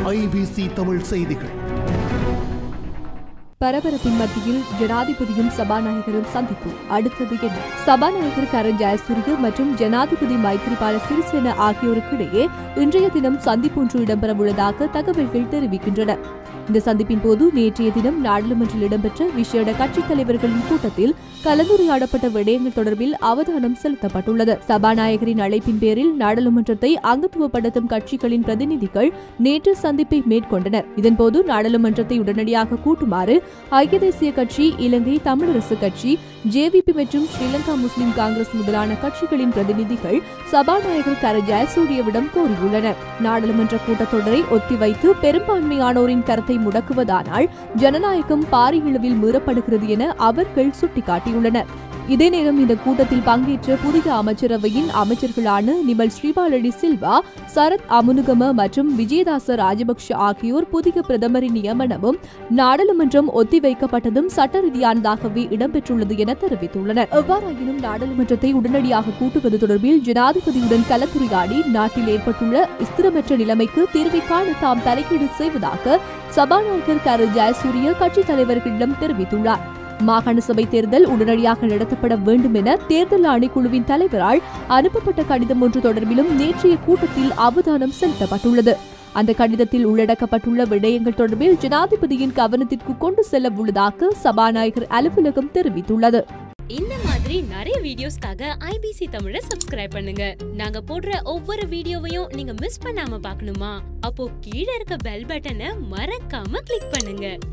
IBC Tamil செய்திகள் பரபரப்பின் மத்தியில் ஜனாதிபதியும் சபாநாயகரும் சந்திப்பு அடுத்தது என்ன சபாநாயகர் கரண் ஜெயசூரிய மற்றும் ஜனாதிபதி மைத்ரிபால சிறிசேன ஆகியோருக்கிடையே இன்றைய தினம் சந்திப்பு ஒன்று இடம்பெறவுள்ளதாக தகவல்கள் தெரிவிக்கின்றன இந்த சந்திப்பின் போது நேற்றைய தினம் நாடாளுமன்றில் இடம்பெற்ற விசேட கட்சித் தலைவர்களின் கூட்டத்தில் கலந்துரையாடப்பட்ட விடயங்கள் தொடர்பில் அவதானம் செலுத்தப்பட்டுள்ளது சபாநாயகரின் அழைப்பின் பேரில் நாடாளுமன்றத்தை அங்கத்துவப்படுத்தும் கட்சிகளின் பிரதிநிதிகள் நேற்று சந்திப்பை மேற்கொண்டனர் இதன்போது நாடாளுமன்றத்தை உடனடியாக கூட்டுமாறு ஐக்கிய தேசிய கட்சி இலங்கை தமிழரசு கட்சி ஜேவிபி மற்றும் ஸ்ரீலங்கா முஸ்லிம் காங்கிரஸ் முதலான கட்சிகளின் பிரதிநிதிகள் சபாநாயகர் கர ஜெயசூரியவிடம் கோரியுள்ளனர் நாடாளுமன்ற கூட்டத்தொடரை ஒத்திவைத்து பெரும்பான்மையானோரின் கருத்தை முடக்குவதானால் ஜனநாயகம் பாரியளவில் மீறப்படுகிறது என அவர்கள் சுட்டிக்காட்டியுள்ளனர் இதே நேரம் இந்த கூட்டத்தில் பங்கேற்ற புதிய அமைச்சரவையின் அமைச்சர்களான நிமல் ஸ்ரீபாலடி சில்வா சரத் அமுனுகம மற்றும் விஜயதாச ராஜபக்ஷ ஆகியோர் புதிய பிரதமரின் நியமனமும் நாடாளுமன்றம் ஒத்திவைக்கப்பட்டதும் சட்ட ரீதியானதாகவே இடம்பெற்றுள்ளது என தெரிவித்துள்ளனர் எவ்வாறாயினும் நாடாளுமன்றத்தை உடனடியாக கூட்டுவது தொடர்பில் ஜனாதிபதியுடன் கலந்துரையாடி நாட்டில் ஏற்பட்டுள்ள ஸ்திரமற்ற நிலைமைக்கு தீர்வை காண தாம் தலையீடு செய்வதாக சபாநாயகர் கரு ஜெயசூரிய கட்சித் தலைவர்களிடம் தெரிவித்துள்ளார் மாகாண சபை தேர்தல் உடனடியாக நடத்தப்பட வேண்டும் என தேர்தல் ஆணைக்குழுவின் தலைவரால் அனுப்பப்பட்ட கடிதம் ஒன்று தொடர்பிலும் நேற்றைய கூட்டத்தில் அவதானம் செலுத்தப்பட்டுள்ளது அந்த கடிதத்தில் உள்ளடக்கப்பட்டுள்ள விடயங்கள் தொடர்பில் ஜனாதிபதியின் கவனத்திற்கு கொண்டு செல்ல உள்ளதாக சபாநாயகர் அலுவலகம் தெரிவித்துள்ளது இந்த மாதிரி நிறைய வீடியோஸ்க்காக ஐபிசி தமிழை சப்ஸ்கிரைப் பண்ணுங்க நாங்க போடுற ஒவ்வொரு வீடியோவையும் நீங்க மிஸ் பண்ணாம பார்க்கணுமா அப்போ கீழே இருக்க பெல் பட்டனை மறக்காம கிளிக் பண்ணுங்க